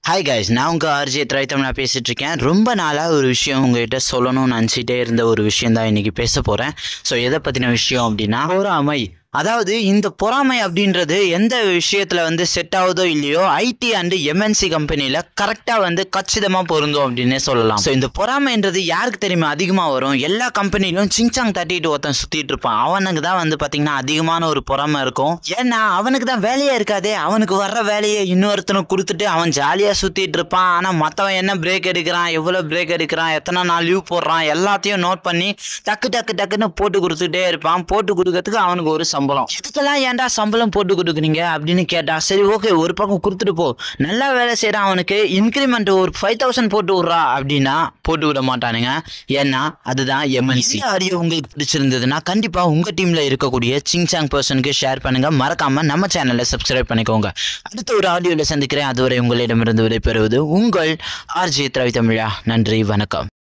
hi guys நான் உங்கள் RJ திரைத்தமிழா பேசிகிட்டு இருக்கேன் ரொம்ப நாளாக ஒரு விஷயம் உங்ககிட்ட சொல்லணும்னு நினச்சிட்டே இருந்த ஒரு விஷயம் தான் இன்றைக்கி பேச போகிறேன் ஸோ எதை பற்றின விஷயம் அப்படின்னா பொறாமை அதாவது இந்த பொறாமை அப்படின்றது எந்த விஷயத்தில் வந்து செட் ஆகுதோ இல்லையோ ஐடி அண்டு எம்என்சி கம்பெனியில் கரெக்டாக வந்து கச்சிதமாக பொருந்தும் அப்படின்னே சொல்லலாம் ஸோ இந்த பொறாமைன்றது யாருக்கு தெரியுமா அதிகமாக வரும் எல்லா கம்பெனிலும் சிங்சாங் தட்டிட்டு ஒருத்தன் சுற்றிட்டு இருப்பான் அவனுக்கு தான் வந்து பார்த்திங்கன்னா அதிகமான ஒரு பொறாமை இருக்கும் ஏன்னா அவனுக்கு தான் வேலையே இருக்காதே அவனுக்கு வர்ற வேலையை இன்னொருத்தனுக்கு கொடுத்துட்டு அவன் ஜாலியாக சுற்றிட்டு இருப்பான் ஆனால் மற்றவன் என்ன பிரேக் எடுக்கிறான் எவ்வளோ பிரேக் எடுக்கிறான் எத்தனை நாள் லீவ் போடுறான் எல்லாத்தையும் நோட் பண்ணி டக்கு டக்கு டக்குன்னு போட்டு கொடுத்துட்டே இருப்பான் போட்டு கொடுக்கறதுக்கு அவனுக்கு ஒரு சம்பளம் இதுக்கெல்லாம் ஏன்டா சம்பளம் போட்டு கொடுக்குறீங்க அப்படின்னு கேட்டா சரி ஓகே ஒரு பக்கம் கொடுத்துட்டு போ நல்லா வேலை செய்கிறான் அவனுக்கு இன்க்ரிமெண்ட் ஒரு ஃபைவ் தௌசண்ட் போட்டு விட்றா அப்படின்னா போட்டு விட மாட்டானுங்க ஏன்னா அதுதான் எம்என்சி ஆடியோ உங்களுக்கு பிடிச்சிருந்ததுன்னா கண்டிப்பாக உங்கள் டீமில் இருக்கக்கூடிய சிங்சாங் பர்சனுக்கு ஷேர் பண்ணுங்க மறக்காம நம்ம சேனலை சப்ஸ்கிரைப் பண்ணிக்கோங்க அடுத்த ஒரு ஆடியோவில் சந்திக்கிறேன் அதுவரை உங்களிடமிருந்து விடைபெறுவது உங்கள் ஆர்ஜி திரவி தமிழா நன்றி வணக்கம்